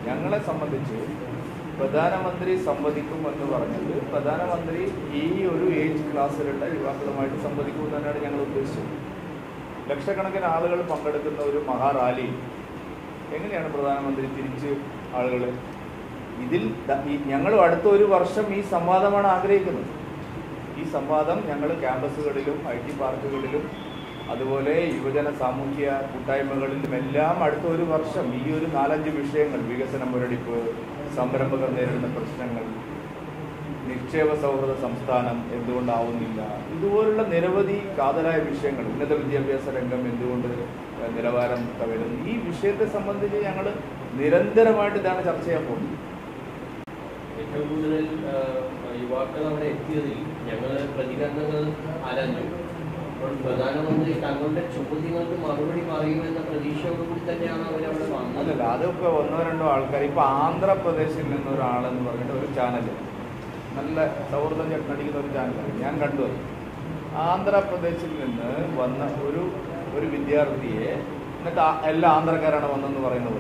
ഞങ്ങളെ സംബന്ധിച്ച് പ്രധാനമന്ത്രി സംവദിക്കും എന്ന് പറഞ്ഞത് പ്രധാനമന്ത്രി ഈ ഒരു ഏജ് ക്ലാസ്സിലുള്ള യുവാക്കളുമായിട്ട് സംവദിക്കും തന്നെയാണ് ഞങ്ങൾ ഉദ്ദേശിച്ചത് ലക്ഷക്കണക്കിന് ആളുകൾ പങ്കെടുക്കുന്ന ഒരു മഹാറാലി എങ്ങനെയാണ് പ്രധാനമന്ത്രി തിരിച്ച് ആളുകൾ ഇതിൽ ദ- ഈ ഞങ്ങളും അടുത്ത ഒരു വർഷം ഈ സംവാദമാണ് ആഗ്രഹിക്കുന്നത് ഈ സംവാദം ഞങ്ങൾ ക്യാമ്പസുകളിലും ഐ ടി പാർക്കുകളിലും അതുപോലെ യുവജന സാമൂഹ്യ കൂട്ടായ്മകളിലും എല്ലാം അടുത്ത ഒരു വർഷം ഈ ഒരു നാലഞ്ച് വിഷയങ്ങൾ വികസന മുരടിപ്പ് സംരംഭകർ നേരിടുന്ന പ്രശ്നങ്ങൾ നിക്ഷേപ സൗഹൃദ സംസ്ഥാനം എന്തുകൊണ്ടാവുന്നില്ല ഇതുപോലുള്ള നിരവധി കാതലായ വിഷയങ്ങൾ ഉന്നത വിദ്യാഭ്യാസ രംഗം എന്തുകൊണ്ട് ഏഹ്, നിലവാരം തകരുന്നു ഈ വിഷയത്തെ സംബന്ധിച്ച് ഞങ്ങൾ നിരന്തരമായിട്ട് ഇതാണ് ചർച്ച ചെയ്യാൻ പോകുന്നത് ഏറ്റവും കൂടുതൽ ആ, യുവാക്കൾ അവിടെ എത്തിയതിൽ ഞങ്ങൾ പ്രതികരണങ്ങൾ ആരാഞ്ഞു അപ്പോൾ പ്രധാനമന്ത്രി തങ്ങളുടെ ചോദ്യങ്ങൾക്ക് മറുപടി പറയുമെന്ന പ്രതീക്ഷയോടുകൂടി തന്നെയാണ് അവരവിടെ വന്നത് അല്ലല്ല അതൊക്കെ ഒന്നോ രണ്ടോ ആൾക്കാർ ഇപ്പൊ ആന്ധ്രാപ്രദേശിൽ നിന്ന് ഒരാളെന്ന് പറഞ്ഞിട്ട് ഒരു ചാനൽ നല്ല സൗഹൃദം നടിക്കുന്ന ഒരു ചാനലാണ് ഞാൻ കണ്ടു അത് ആന്ധ്രാപ്രദേശിൽ നിന്ന് വന്ന ഒരു ഒരു വിദ്യാർത്ഥിയെ എന്നിട്ട് ആ- എല്ലാ ആന്ധ്രക്കാരാണ് വന്നെന്ന് പറയുന്നത്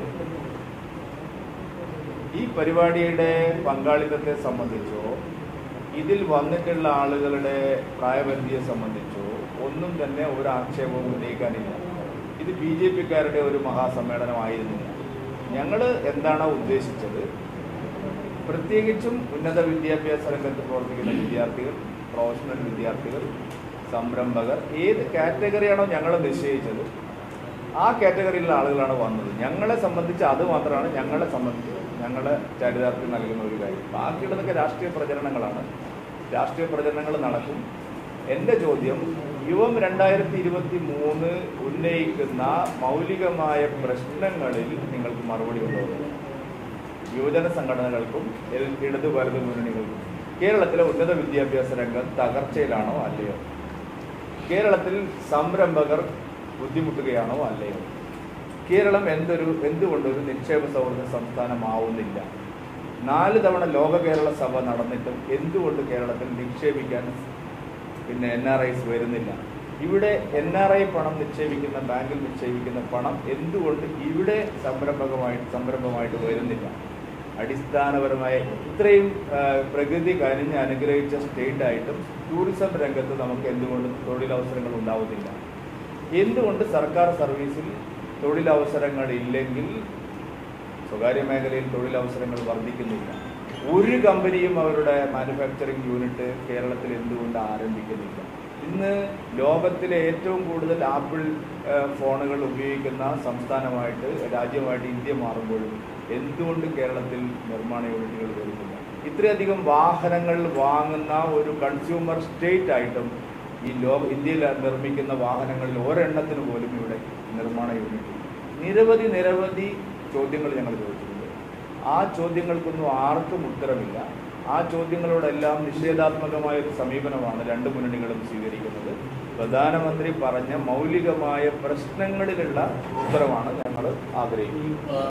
ഈ പരിപാടിയുടെ പങ്കാളിത്തത്തെ സംബന്ധിച്ചോ ഇതിൽ വന്നിട്ടുള്ള ആളുകളുടെ പ്രായപരിധിയെ സംബന്ധിച്ചോ ഒന്നും തന്നെ ഒരു ആക്ഷേപവും ഉന്നയിക്കാനില്ല ഇത് ബി ജെ പിക്കാരുടെ ഒരു മഹാസമ്മേളനമായിരുന്നില്ല ഞങ്ങൾ എന്താണോ ഉദ്ദേശിച്ചത് പ്രത്യേകിച്ചും ഉന്നത വിദ്യാഭ്യാസ രംഗത്ത് പ്രവർത്തിക്കുന്ന വിദ്യാർത്ഥികൾ പ്രൊഫഷണൽ വിദ്യാർത്ഥികൾ സംരംഭകർ ഏത് കാറ്റഗറിയാണോ ഞങ്ങൾ നിശ്ചയിച്ചത് ആ കാറ്റഗറിയിലുള്ള ആളുകളാണ് വന്നത് ഞങ്ങളെ സംബന്ധിച്ച് അത് മാത്രമാണ് ഞങ്ങളെ സംബന്ധിച്ച് ഞങ്ങളെ ചരിതാർത്ഥ്യം നൽകുന്ന ഒരു കാര്യം ബാക്കിയുള്ളതൊക്കെ രാഷ്ട്രീയ പ്രചരണങ്ങളാണ് രാഷ്ട്രീയ പ്രചരണങ്ങൾ നടക്കും എൻ്റെ ചോദ്യം യുവം രണ്ടായിരത്തി ഇരുപത്തി മൂന്ന് ഉന്നയിക്കുന്ന മൗലികമായ പ്രശ്നങ്ങളിൽ നിങ്ങൾക്ക് മറുപടി ഉണ്ടോ യുവജന സംഘടനകൾക്കും എൽ- ഇടതു വലതു മുന്നണികൾക്കും കേരളത്തിലെ ഉന്നത വിദ്യാഭ്യാസ രംഗം തകർച്ചയിലാണോ അല്ലയോ കേരളത്തിൽ സംരംഭകർ ബുദ്ധിമുട്ടുകയാണോ അല്ലയോ കേരളം എന്തൊരു എന്തുകൊണ്ടൊരു നിക്ഷേപ സൗഹൃദ സംസ്ഥാനമാവുന്നില്ല നാല് തവണ ലോക കേരള സഭ നടന്നിട്ടും എന്തുകൊണ്ട് കേരളത്തിൽ നിക്ഷേപിക്കാൻ പിന്നെ എൻ ആർ ഐസ് വരുന്നില്ല ഇവിടെ എൻ ആർ ഐ പണം നിക്ഷേപിക്കുന്ന ബാങ്കിൽ നിക്ഷേപിക്കുന്ന പണം എന്തുകൊണ്ട് ഇവിടെ സംരംഭകമായിട്ട് സംരംഭമായിട്ട് വരുന്നില്ല അടിസ്ഥാനപരമായ ഇത്രയും ആ, പ്രകൃതി കനിഞ്ഞ് അനുഗ്രഹിച്ച സ്റ്റേറ്റ് ആയിട്ടും ടൂറിസം രംഗത്ത് നമുക്ക് എന്തുകൊണ്ട് തൊഴിലവസരങ്ങൾ ഉണ്ടാവുന്നില്ല എന്തുകൊണ്ട് സർക്കാർ സർവീസിൽ തൊഴിലവസരങ്ങൾ ഇല്ലെങ്കിൽ സ്വകാര്യ മേഖലയിൽ തൊഴിലവസരങ്ങൾ വർദ്ധിക്കുന്നില്ല ഒരു കമ്പനിയും അവരുടെ മാനുഫാക്ചറിങ് യൂണിറ്റ് കേരളത്തിൽ എന്തുകൊണ്ട് ആരംഭിക്കുന്നില്ല ഇന്ന് ലോകത്തിലെ ഏറ്റവും കൂടുതൽ ആപ്പിൾ ഏഹ്, ഫോണുകൾ ഉപയോഗിക്കുന്ന സംസ്ഥാനമായിട്ട് രാജ്യമായിട്ട് ഇന്ത്യ മാറുമ്പോഴും എന്തുകൊണ്ട് കേരളത്തിൽ നിർമ്മാണ യൂണിറ്റുകൾ വരുന്നില്ല ഇത്രയധികം വാഹനങ്ങൾ വാങ്ങുന്ന ഒരു കൺസ്യൂമർ സ്റ്റേറ്റ് ആയിട്ടും ഈ ലോക ഇന്ത്യയിൽ നിർമ്മിക്കുന്ന വാഹനങ്ങളിൽ ഒരെണ്ണത്തിന് പോലും ഇവിടെ നിർമ്മാണ യൂണിറ്റ് ഇല്ല. നിരവധി നിരവധി ചോദ്യങ്ങൾ ഞങ്ങൾ ചോദിച്ചിട്ടുണ്ട് ആ ചോദ്യങ്ങൾക്കൊന്നും ആർക്കും ഉത്തരമില്ല ആ ചോദ്യങ്ങളോടെല്ലാം നിഷേധാത്മകമായ ഒരു സമീപനമാണ് രണ്ട് മുന്നണികളും സ്വീകരിക്കുന്നത് പ്രധാനമന്ത്രി പറഞ്ഞ മൗലികമായ പ്രശ്നങ്ങളിലുള്ള ഉത്തരമാണ് ഞങ്ങൾ ആഗ്രഹിക്കുന്നത്